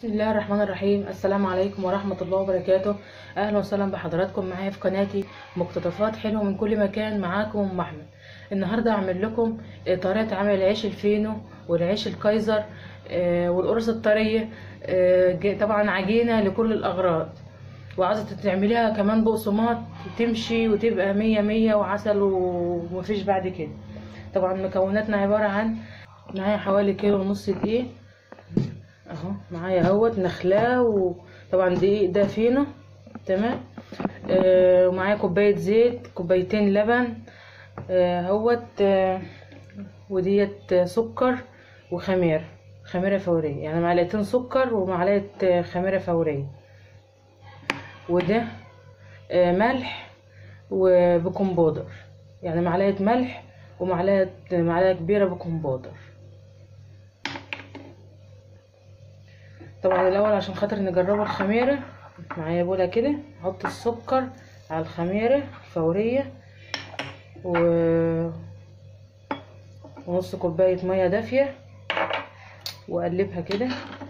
بسم الله الرحمن الرحيم السلام عليكم ورحمة الله وبركاته أهلا وسهلا بحضراتكم معايا في قناتي مقتطفات حلوة من كل مكان معاكم أم أحمد النهاردة هعمل لكم آه، طريقة عمل العيش الفينو والعيش الكايزر آه، والقرص الطرية آه، ج- طبعا عجينة لكل الأغراض وعايزة تعمليها كمان بقسماط تمشي وتبقى مية مية وعسل ومفيش بعد كده طبعا مكوناتنا عبارة عن معايا حوالي كيلو ونص دقيق اهو معايا اهوت نخلاه وطبعا دقيق ده فينو تمام آه ومعايا كوبايه زيت كوبايتين لبن آه اهوت آه وديت آه، سكر وخميره خميره فوريه يعني معلقتين سكر ومعلقه آه، خميره فوريه وده آه ملح وبيكنج بودر يعني معلقه ملح ومعلقه معلقه كبيره بيكنج بودر طبعا الاول عشان خاطر نجربوا الخميره معايا بوله كده احط السكر على الخميره فوريه و ونص كوبايه ميه دافيه واقلبها كده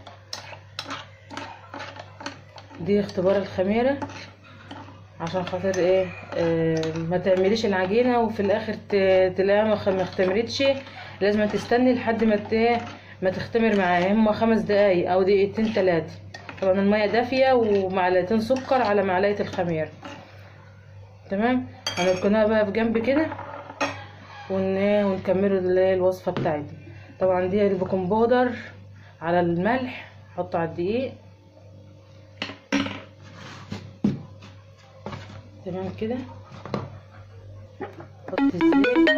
دي اختبار الخميره عشان خاطر ايه آه ما تعمليش العجينه وفي الاخر ت- تلاقيها ما خ- ما اختمرتش لازم تستني لحد ما ت- إيه، ما تختمر معاها هما خمس دقايق او دقيقتين تلاتة طبعا الميه دافيه ومعلقتين سكر على معلقه الخميره تمام هنركنها بقى في جنب كده ون إيه، ونكملوا ال- الوصفه بتاعتنا طبعا دي البيكنج بودر على الملح حطه على الدقيق تمام كده حط الزيت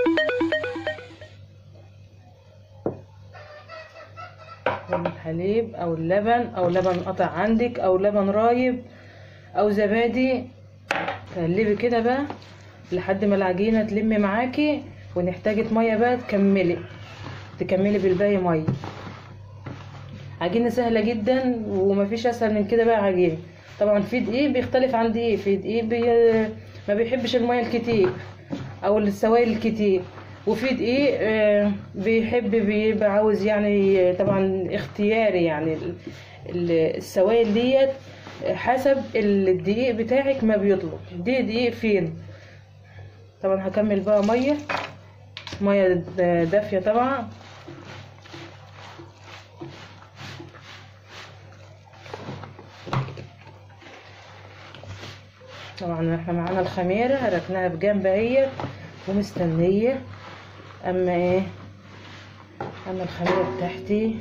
الحليب او اللبن او لبن قطع عندك او لبن رايب او زبادي تقلبي كده بقى لحد ما العجينه تلم معاكي ونحتاجت ميه بقى تكملي تكملي بالباقي ميه عجينه سهله جدا ومفيش اسهل من كده بقى عجينه طبعا في دقيق بيختلف عن دقيق في دقيق بي... ما بيحبش الميه الكتير او السوائل الكتير وفي دقيق آه، بيحب بيبقى عاوز يعني طبعا اختياري يعني ال- ال- السوائل ديت حسب الدقيق بتاعك ما بيطلب دي دقيق فين طبعا هكمل بقى ميه ميه د- دافيه طبعا طبعا احنا معانا الخميره ركناها في جنب اهي ومستنيه اما ايه اما الخميره بتاعتي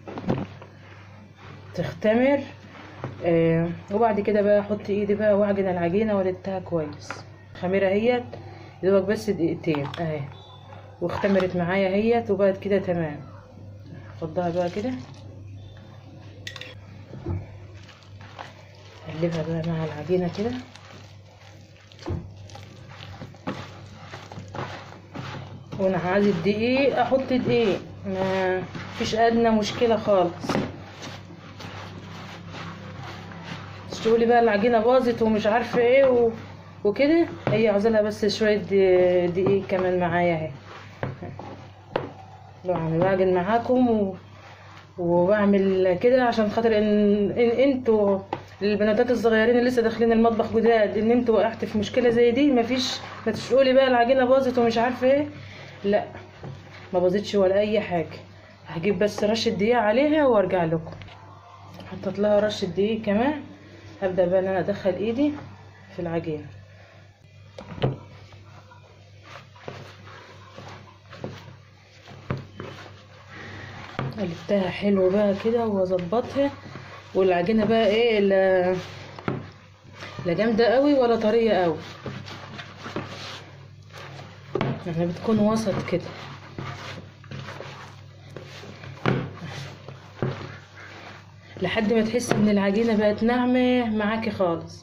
تختمر آه وبعد كده بقى احط ايدي بقى واعجن العجينه والتها كويس الخميره اهيت يدوبك بس دقيقتين اهي واختمرت معايا اهيت وبقت كده تمام افضها بقى كده اقلبها بقى مع العجينه كده وانا عايز الدقيق احط دقيق ما فيش ادنى مشكله خالص مش تقولي بقى العجينه باظت ومش عارفه ايه و... وكده هي عاوزالها بس شويه د- دقيق كمان معايا اهي يعني بعجن معاكم و... وبعمل كده عشان خاطر ان, إن انتوا البناتات الصغيرين اللي لسه داخلين المطبخ جداد ان انتوا وقعت في مشكله زي دي مفيش ما تقولي بقى العجينه باظت ومش عارفه ايه لا ما باظتش ولا اي حاجه هجيب بس رشه دقيق عليها وارجع لكم حطيت لها رشه دقيق كمان هبدا بقى ان انا ادخل ايدي في العجينه قلبتها حلو بقى كده واظبطها والعجينه بقى ايه لا لا جامده قوي ولا طريه قوي يعني بتكون وسط كده لحد ما تحس ان العجينه بقت ناعمه معاكي خالص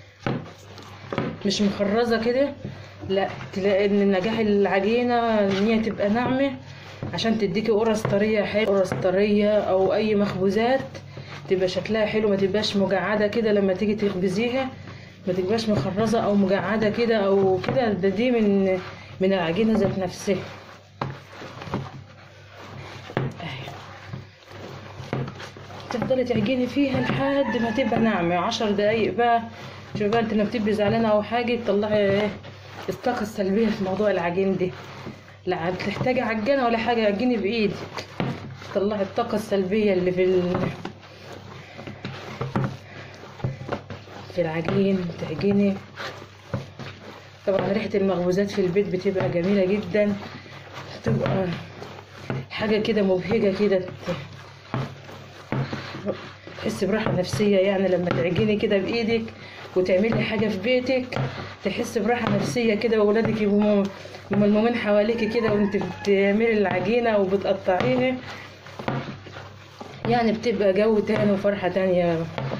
مش مخرزه كده لا تلاقي ان نجاح العجينه ان هي تبقى ناعمه عشان تديكي قرص طريه حلو قرص طريه او اي مخبوزات تبقى شكلها حلو ما تبقاش مجعده كده لما تيجي تخبزيها ما تبقاش مخرزه او مجعده كده او كده ده دي من من العجينه ذات نفسها تفضلي تعجني فيها لحد ما تبقى ناعمة عشر دقايق بقى شوفي بقى انت لما بتبقي زعلانة او حاجة تطلعي ايه الطاقة السلبية في موضوع العجين دي لا بتحتاجي عجانة ولا حاجة عجني بإيدك طلعي الطاقة السلبية اللي في ال... في العجين تعجني طبعا ريحة المخبوزات في البيت بتبقى جميلة جدا بتبقى حاجة كده مبهجة كده تحس براحة نفسية يعني لما تعجني كده بإيدك وتعملي حاجة في بيتك تحس براحة نفسية كده وولادك يبقوا ملمومين حواليك كده وانت بتعملي العجينة وبتقطعيها يعني بتبقى جو تاني وفرحة تانية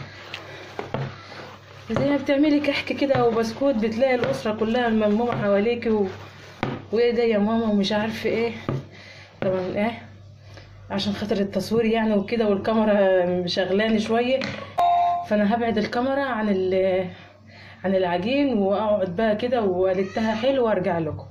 زي ما بتعملي كحك كده وبسكوت بتلاقي الأسرة كلها ملمومة حواليك و... وإيه ده يا ماما ومش عارفة إيه طبعا إيه عشان خاطر التصوير يعني وكده والكاميرا مشغلاني شوية فأنا هبعد الكاميرا عن ال... عن العجين وأقعد بقى كده وقلتها حلو وأرجع لكم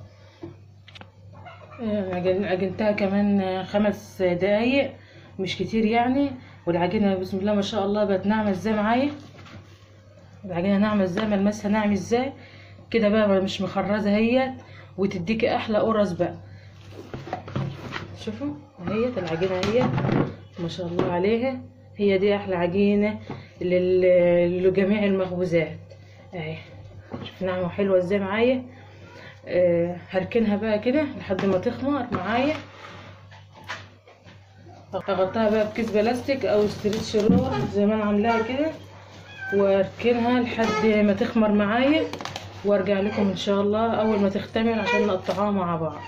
عجن- عجنتها كمان خمس دقايق مش كتير يعني والعجينة بسم الله ما شاء الله بقت ناعمة ازاي معايا العجينة ناعمة ازاي ملمسها ناعم ازاي كده بقى مش مخرزة هي وتديكي احلى قرص بقى شوفوا اهيت العجينة هي ما شاء الله عليها هي دي احلى عجينة لل- لجميع المخبوزات اهي شوف ناعمة وحلوة ازاي معايا آه، هركنها بقى كده لحد ما تخمر معايا اغطيها بقى بكيس بلاستيك او ستريتش رول زي ما انا عاملاها كده واركنها لحد ما تخمر معايا وارجع لكم ان شاء الله اول ما تختمر عشان نقطعها مع بعض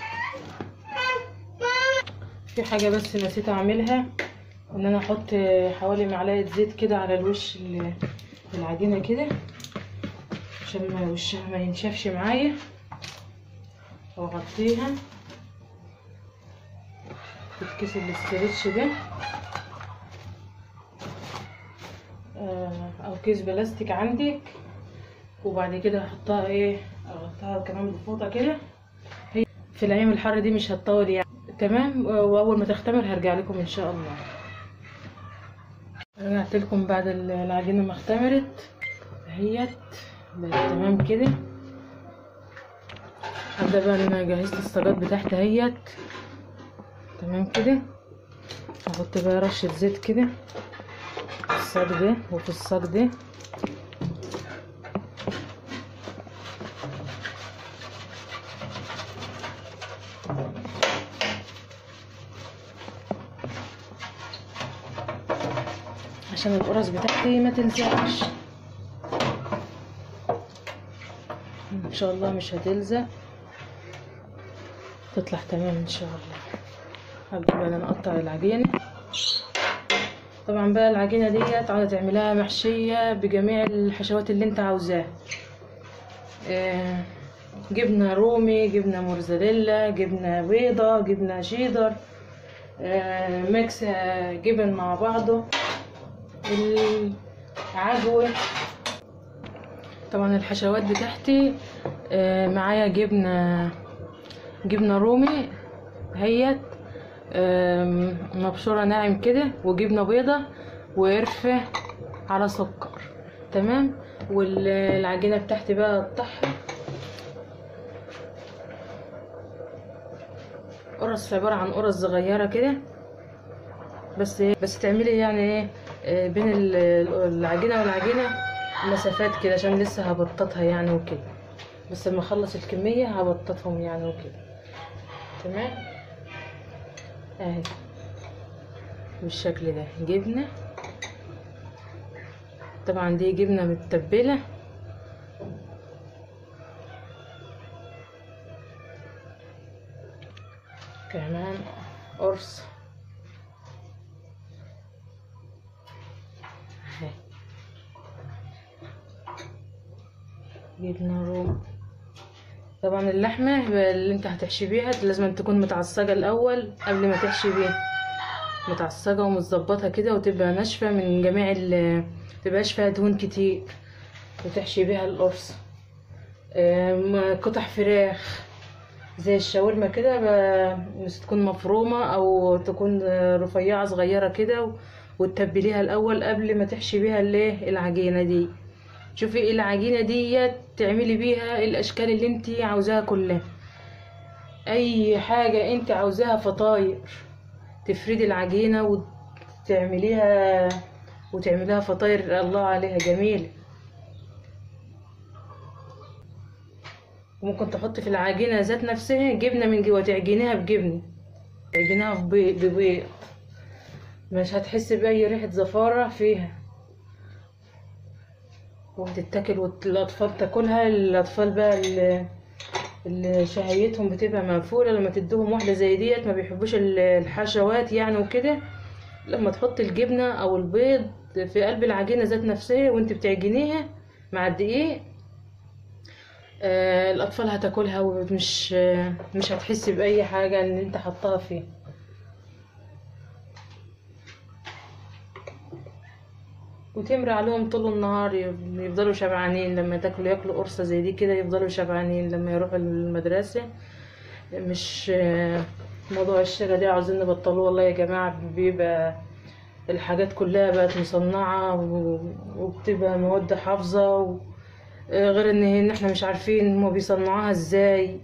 في حاجه بس نسيت اعملها ان انا احط حوالي معلقه زيت كده على الوش ال- العجينه كده عشان ما وشها ما ينشفش معايا واغطيها بالكيس الاسترتش ده آه، او كيس بلاستيك عندك وبعد كده هحطها ايه اغطيها كمان بفوطه كده هي في الايام الحر دي مش هتطول يعني تمام واول ما تختمر هرجع لكم ان شاء الله رجعت لكم بعد ال- العجينه ما اختمرت اهيت بقت تمام كده هبدا بقى ان انا جهزت الصاجات بتاعتي اهيت تمام كده احط بقى رشه زيت كده في الصاج ده وفي الصاج ده عشان القرص بتاعتي ما تلزقش ان شاء الله مش هتلزق تطلع تمام ان شاء الله هبدأ بقى أنا نقطع العجينة طبعا بقى العجينة ديت عاوزة تعملها محشية بجميع الحشوات اللي انت عاوزاها آه، جبنة رومي جبنة موزاريلا جبنة بيضة جبنة شيدر آه، ميكس آه، جبن مع بعضه العجوة طبعا الحشوات بتاعتي آه، معايا جبنة جبنة رومي هيت آم، مبشورة ناعم كده وجبنة بيضة وقرفة على سكر تمام والعجينة بتاعتي بقى اقطعها قرص عبارة عن قرص صغيرة كده بس بس تعملي يعني ايه آه، بين ال- العجينة والعجينة مسافات كده عشان لسه هبططها يعني وكده بس لما اخلص الكمية هبططهم يعني وكده تمام اهي بالشكل ده جبنة طبعا دي جبنة متبلة كمان قرص اهي جبنة روم طبعا اللحمة اللي انت هتحشي بيها لازم تكون متعصجة الأول قبل ما تحشي بيها متعصجة ومتظبطة كده وتبقى ناشفة من جميع ال متبقاش فيها دهون كتير وتحشي بيها القرص آم، قطع فراخ زي الشاورما كده ب- بس تكون مفرومة أو تكون رفيعة صغيرة كده و- وتتبليها الاول قبل ما تحشي بيها الايه العجينه دي شوفي العجينه دي تعملي بيها الاشكال اللي انت عاوزاها كلها اي حاجه انت عاوزاها فطاير تفردي العجينه وتعمليها وتعمليها فطاير الله عليها جميله وممكن تحطي في العجينه ذات نفسها جبنه من جوه تعجنيها بجبنه تعجنيها ببيض ببيض مش هتحسي باي ريحه زفاره فيها وهتتاكل والاطفال تاكلها الاطفال بقى اللي, اللي شهيتهم بتبقى مقفوله لما تدوهم واحده زي ديت ما بيحبوش الحشوات يعني وكده لما تحطي الجبنه او البيض في قلب العجينه ذات نفسها وانت بتعجنيها مع الدقيق آه الاطفال هتاكلها ومش آه مش هتحسي باي حاجه ان انت حطاها فيه وتمري عليهم طول النهار يفضلوا شبعانين لما تاكلوا ياكلوا قرصه زي دي كده يفضلوا شبعانين لما يروحوا المدرسه مش آه موضوع الشراء ده عاوزين نبطلوه والله يا جماعه بيبقى الحاجات كلها بقت مصنعه وبتبقى مواد حافظه و... غير ان ان احنا مش عارفين هما بيصنعوها ازاي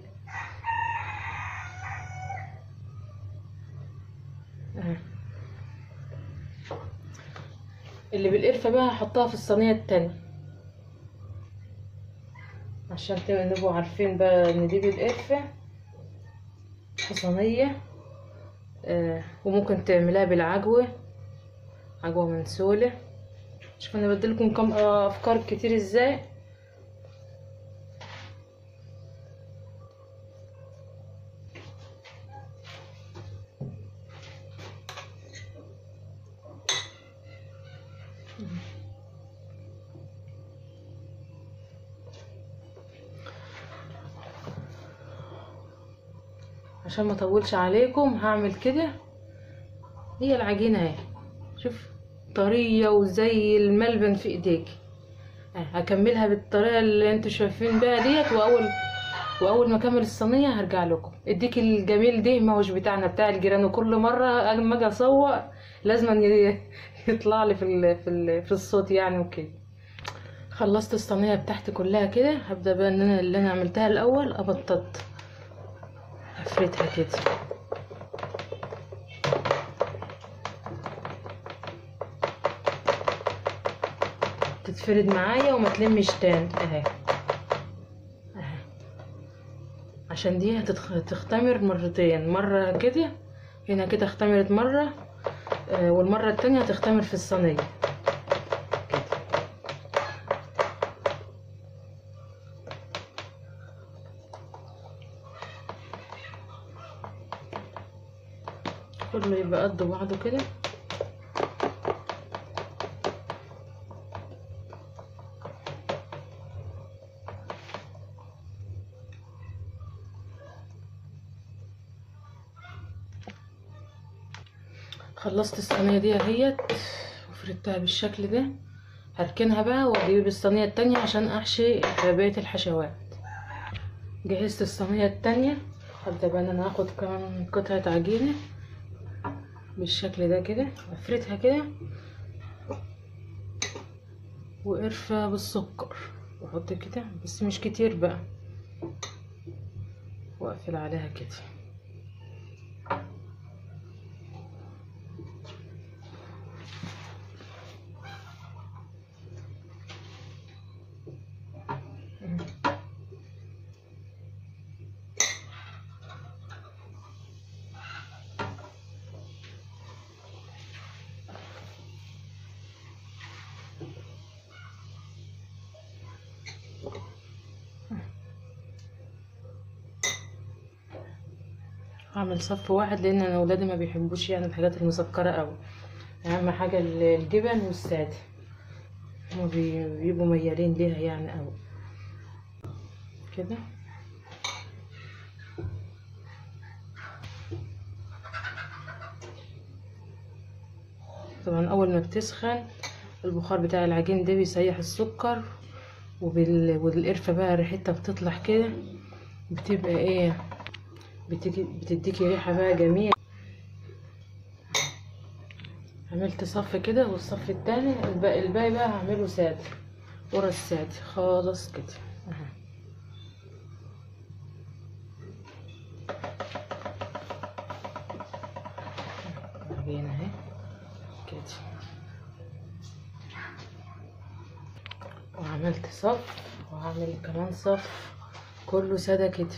اللي بالقرفة بقى هحطها في الصينية التانية عشان نبقوا عارفين بقى ان دي بالقرفة في صينية آه وممكن تعملها بالعجوة عجوة منسولة شوف انا بديلكم كم افكار كتير ازاي عشان ما اطولش عليكم هعمل كده هي العجينه اهي شوف طريه وزي الملبن في ايديك هكملها بالطريقه اللي انتوا شايفين بيها ديت واول واول ما اكمل الصينيه هرجع لكم الديك الجميل ده ما هوش بتاعنا بتاع الجيران وكل مره لما اجي اصور لازم يطلع لي في ال في ال في الصوت يعني وكده خلصت الصينيه بتاعتي كلها كده هبدا بقى ان انا اللي انا عملتها الاول ابطط هفردها كده تتفرد معايا وما تلمش تاني اهي اهي عشان دي هتختمر مرتين مرة كده هنا كده اختمرت مرة آه والمرة التانية هتختمر في الصينية كده كله يبقى قد بعضه كده خلصت الصينيه دي اهيت وفردتها بالشكل ده هركنها بقى واجيب الصينيه التانية عشان احشي بقيه الحشوات جهزت الصينيه التانية هبدا بقى ان انا هاخد كمان قطعه عجينه بالشكل ده كده افردها كده وقرفة بالسكر واحط كده بس مش كتير بقى واقفل عليها كده هعمل صف واحد لان انا ولادي ما بيحبوش يعني الحاجات المسكره قوي اهم حاجه الجبن والساده هما بيبقوا ميالين ليها يعني قوي كده طبعا اول ما بتسخن البخار بتاع العجين ده بيسيح السكر وبال... والقرفه بقى ريحتها بتطلع كده بتبقى ايه بتدي بتديكي ريحه بقى جميله عملت صف كده والصف التاني الباقي, الباقي بقى هعمله سادة قرص سادة خالص كده اهو عجينة اهي كده وعملت صف وهعمل كمان صف كله سادة كده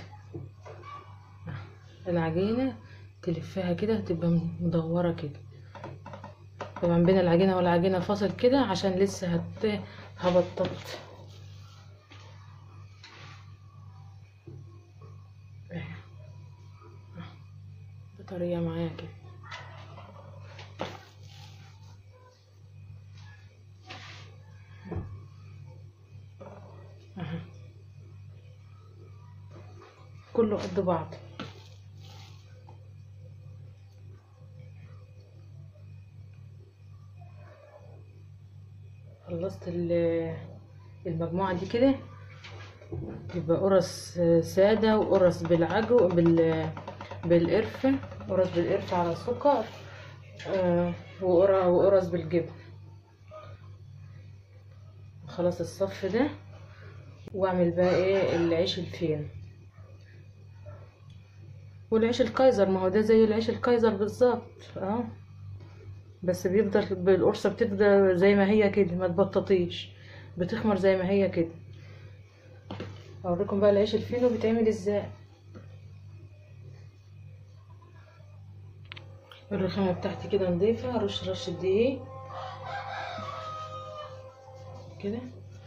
العجينة تلفها كده تبقى مدورة كده طبعا بين العجينة والعجينة فاصل كده عشان لسه هت هبطط بطريقة معايا كده أها. كله قد بعض خلصت ال- المجموعة دي كده يبقى قرص سادة وقرص بالعجو بال بالقرفة قرص بالقرفة على السكر آه، وقر- وقرص بالجبن خلاص الصف ده واعمل بقى ايه العيش الفين والعيش الكايزر ما هو ده زي العيش الكايزر بالظبط اه بس بيفضل بالقرصة بتفضل زي ما هي كده ما تبططيش بتخمر زي ما هي كده اوريكم بقى العيش الفينو بيتعمل ازاي الرخامة بتاعتي كده نضيفة رش رش دقيق كده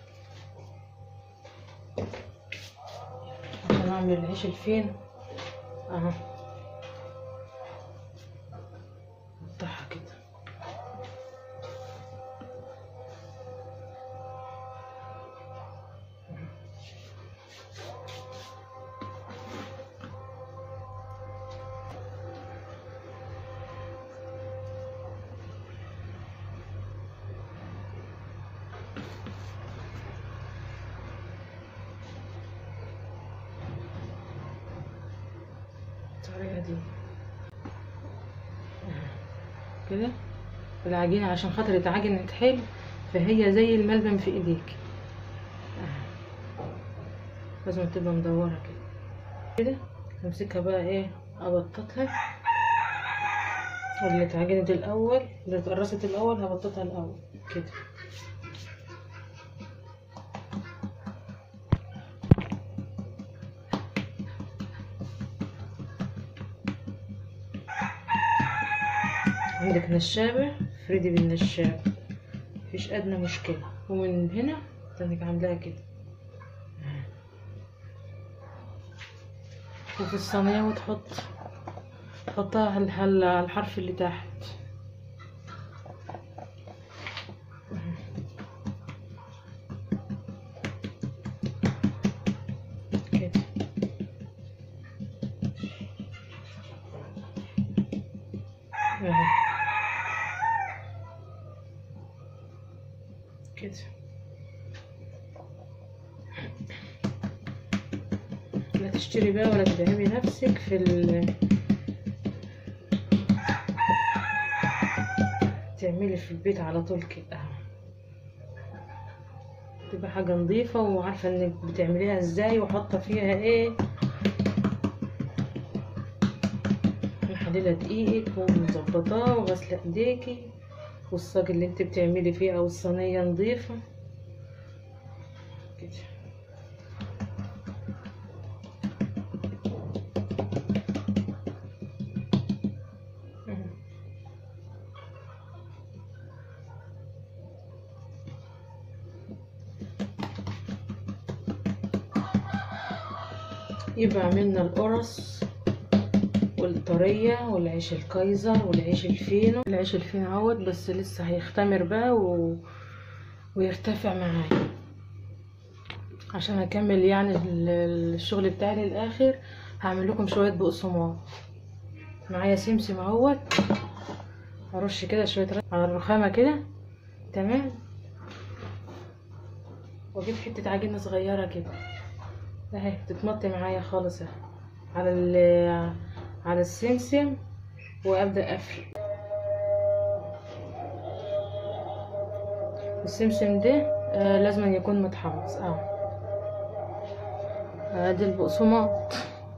عشان اعمل العيش الفين اهو اقطعها كده الطريقة دي كده العجينة عشان خاطر يتعجن حلو فهي زي الملبن في ايديك لازم تبقى مدورة كده كده امسكها بقى ايه ابططها واللي اتعجنت الاول اللي اتقرصت الاول هبططها الاول كده عندك نشابة فريدي بالنشابة مفيش أدنى مشكلة ومن هنا تانيك عاملاها كده وفي الصينية وتحط تحطها على الحل- على الحرف اللي تحت كده اهي كده لا تشتري بقى ولا تتعبي نفسك في ال تعملي في البيت على طول كده تبقى حاجة نظيفة وعارفة انك بتعمليها ازاي وحاطة فيها ايه محللة دقيقك ومظبطاه وغسلة ايديكي والصاج اللي انت بتعملي فيه او الصينية نظيفة كده مهم. يبقى عملنا القرص والطرية والعيش الكايزر والعيش الفينو العيش الفينو اهوت بس لسه هيختمر بقى و... ويرتفع معايا عشان اكمل يعني ال- الشغل بتاعي للاخر هعمل لكم شوية بقسماط معايا سمسم اهوت هرش كده شوية رش على الرخامة كده تمام واجيب حتة عجينة صغيرة كده اهي تتمطي معايا خالص اهي على ال على السمسم وابدا افرد السمسم ده آه لازم يكون متحمص اهو ادي البقسماط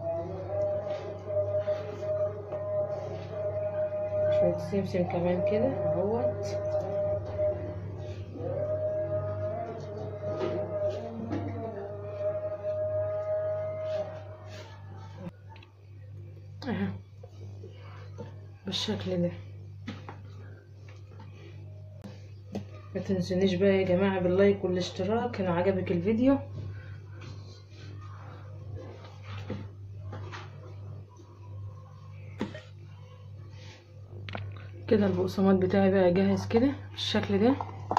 شوية سمسم كمان كده اهوت اهو بالشكل ده ما تنسونيش بقى يا جماعة باللايك والاشتراك لو عجبك الفيديو كده البقسماط بتاعي بقى جاهز كده بالشكل ده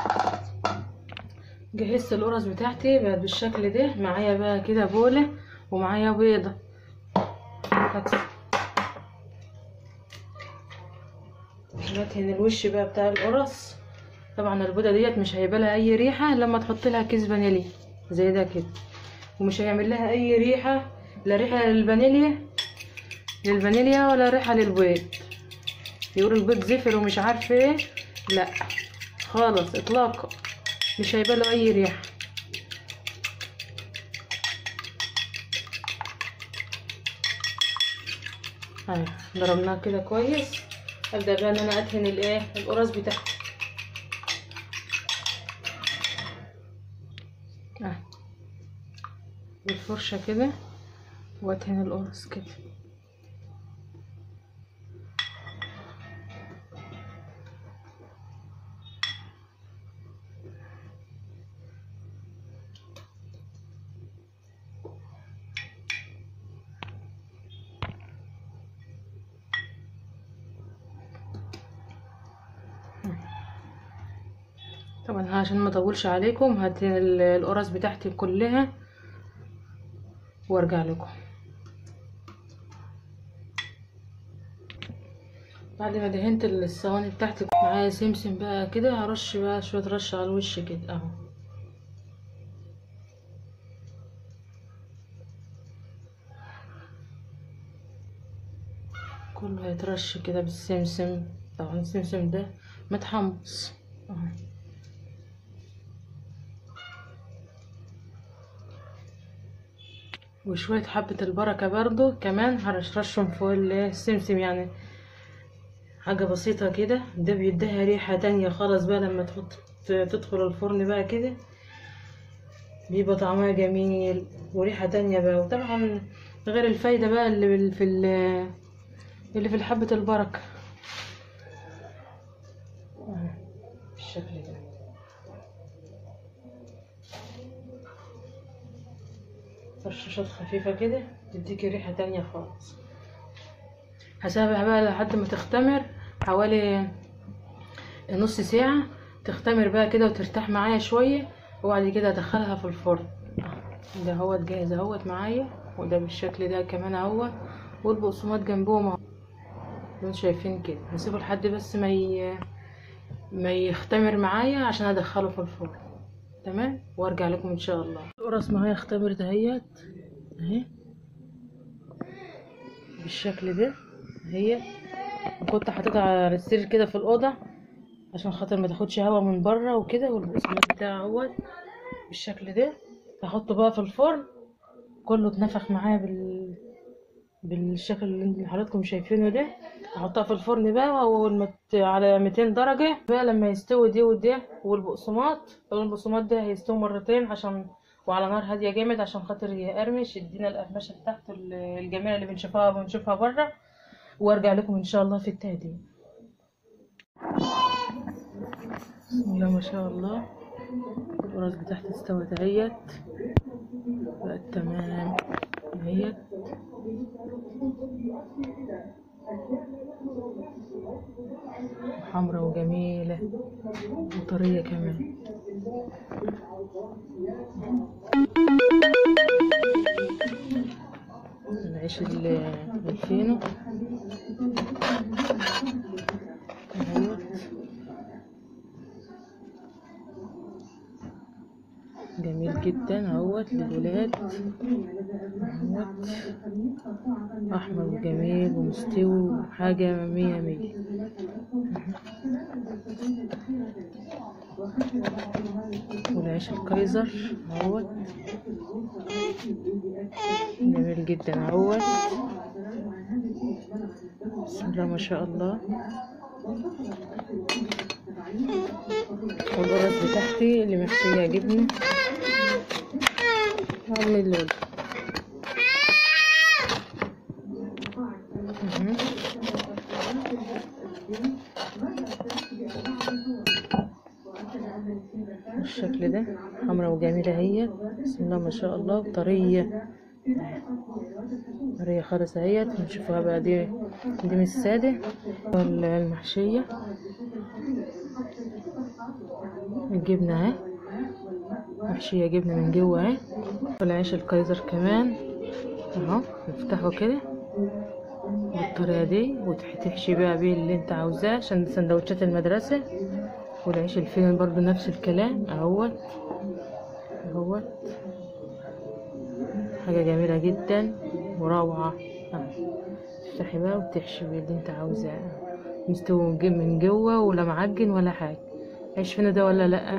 جهزت القرص بتاعتي بقت بالشكل ده معايا بقى كده بولة ومعايا بيضة هكسر بدهن الوش بقى بتاع القرص طبعا البيضه ديت مش هيبقى لها اي ريحه لما تحط لها كيس فانيليا زي ده كده ومش هيعمل لها اي ريحه لا ريحه للفانيليا للفانيليا ولا ريحه للبيض يقولوا البيض زفر ومش عارفه ايه لا خالص اطلاقا مش هيبقى له اي ريحه اهي ضربناه كده كويس ابدا بقى ان انا ادهن الايه القرص بتاعتي اه بالفرشه كده وادهن القرص كده طبعا عشان ما اطولش عليكم هدهن ال- القرص بتاعتي كلها وارجع لكم بعد ما دهنت الصواني بتاعتي معايا سمسم بقى كده هرش بقى شويه رش على الوش كده اهو كله هيترش كده بالسمسم طبعا السمسم ده متحمص اهو وشوية حبة البركة برضو كمان هرشرشهم فوق السمسم يعني حاجة بسيطة كده ده بيديها ريحة تانية خالص بقى لما تحط تدخل الفرن بقى كده بيبقى طعمها جميل وريحة تانية بقى وطبعا غير الفايدة بقى اللي في ال- اللي في حبة البركة آه، بالشكل ده رشاشات خفيفة كده تديكي ريحة تانية خالص هسيبها بقى لحد ما تختمر حوالي نص ساعة تختمر بقى كده وترتاح معايا شوية وبعد كده ادخلها في الفرن ده اهوت جاهز اهوت معايا وده بالشكل ده كمان اهوت والبقسماط جنبهم اهو انتوا شايفين كده هسيبه لحد بس ما ي... ما يختمر معايا عشان ادخله في الفرن تمام وارجع لكم ان شاء الله القرص معايا اختمرت اهيت اهي بالشكل ده اهي كنت حاططها على السرير كده في الاوضه عشان خاطر ما تاخدش هوا من بره وكده والبقسماط بتاعي اهوت بالشكل ده هحطه بقى في الفرن كله اتنفخ معايا بال بالشكل اللي حضراتكم شايفينه ده احطها في الفرن بقى واول ما ت- على 200 درجه بقى لما يستوي دي وده والبقسماط طبعا البقسماط ده هيستوي مرتين عشان وعلى نار هاديه جامد عشان خاطر يقرمش يدينا القرمشه بتاعته ال- الجميله اللي بنشوفها بنشوفها بره وارجع لكم ان شاء الله في التقديم بسم الله ما شاء الله القرص بتاعتي استوت اهيت بقت تمام اهيت حمرا وجميلة وطرية كمان العيش ال- الفينو اهيت جميل جدا اهوت للولاد اهوت احمر وجميل ومستوي وحاجة مية مية والعيش الكايزر اهوت جميل جدا اهوت بسم الله ما شاء الله والقرص بتاعتي اللي محشية جبنة اعمل لول مهم. بالشكل ده حمرا وجميلة هي بسم الله ما شاء الله طرية طرية خالص اهيت نشوفها بقى دي دي من السادة المحشية الجبنة اهي محشية جبنة من جوه اهي والعيش الكايزر كمان اهو نفتحه كده بالطريقة دي وتحشي بقى بيه اللي انت عاوزاه عشان سندوتشات المدرسة والعيش الفينو برضو نفس الكلام اهوت اهوت حاجة جميلة جدا وروعة اهو. تفتحي بقى وتحشي بيه اللي انت عاوزاه مستوي من جو- من جوه ولا معجن ولا حاجة عيش فينو ده ولا لأ اهو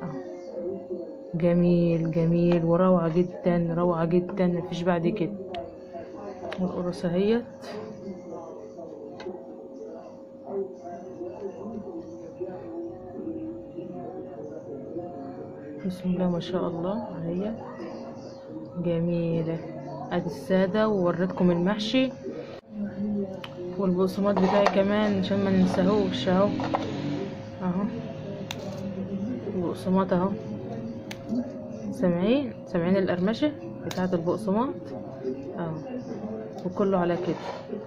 جميل جميل وروعة جدا روعة جدا مفيش بعد كده والقرص اهيت بسم الله ما شاء الله هي جميلة ادي السادة ووريتكم المحشي والبقسماط بتاعي كمان عشان ما ننساهوش اهو اهو البقسماط اهو سامعين سامعين القرمشة بتاعة البقسماط اهو وكله على كده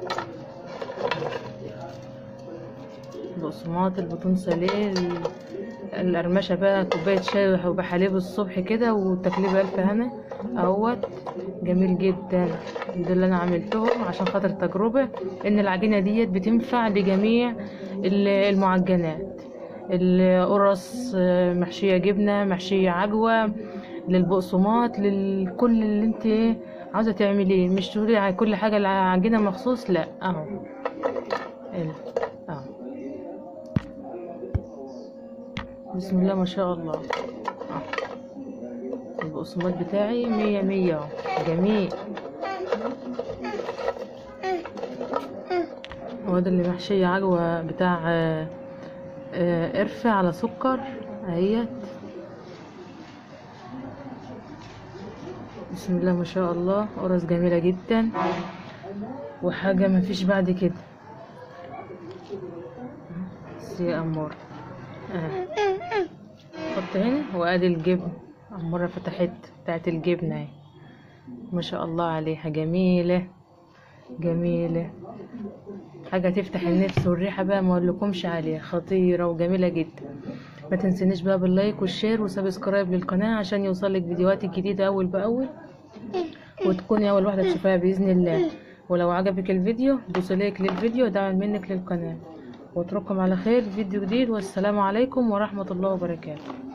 البقسماط البطون ساليه ال- القرمشة بقى كوباية شاي وبحليب الصبح كده وتكليب ألف هنا اهوت جميل جدا ده اللي انا عملتهم عشان خاطر تجربة ان العجينة ديت بتنفع لجميع ال- المعجنات القرص آه، محشية جبنة محشية عجوة للبقسماط لكل اللي انت ايه عاوزة تعمليه مش تقولي على كل حاجة العجينة مخصوص لا اهو ال- اهو بسم الله ما شاء الله اهو البقسماط بتاعي مية مية اهو جميل هو ده اللي محشية عجوة بتاع آه، آه، قرفة على سكر اهيت بسم الله ما شاء الله قرص جميلة جدا وحاجة ما فيش بعد كده سي أمور آه. حط هنا وادي الجبن أمورة فتحت بتاعت الجبنة اهي ما شاء الله عليها جميلة جميلة حاجة تفتح النفس والريحة بقى ما اقولكمش عليها خطيرة وجميلة جدا ما تنسنيش بقى باللايك والشير وسبسكرايب للقناة عشان يوصلك فيديوهاتي الجديدة أول بأول وتكوني أول واحدة تشوفها بإذن الله ولو عجبك الفيديو دوسي لايك للفيديو دعم منك للقناة واترككم على خير فيديو جديد والسلام عليكم ورحمة الله وبركاته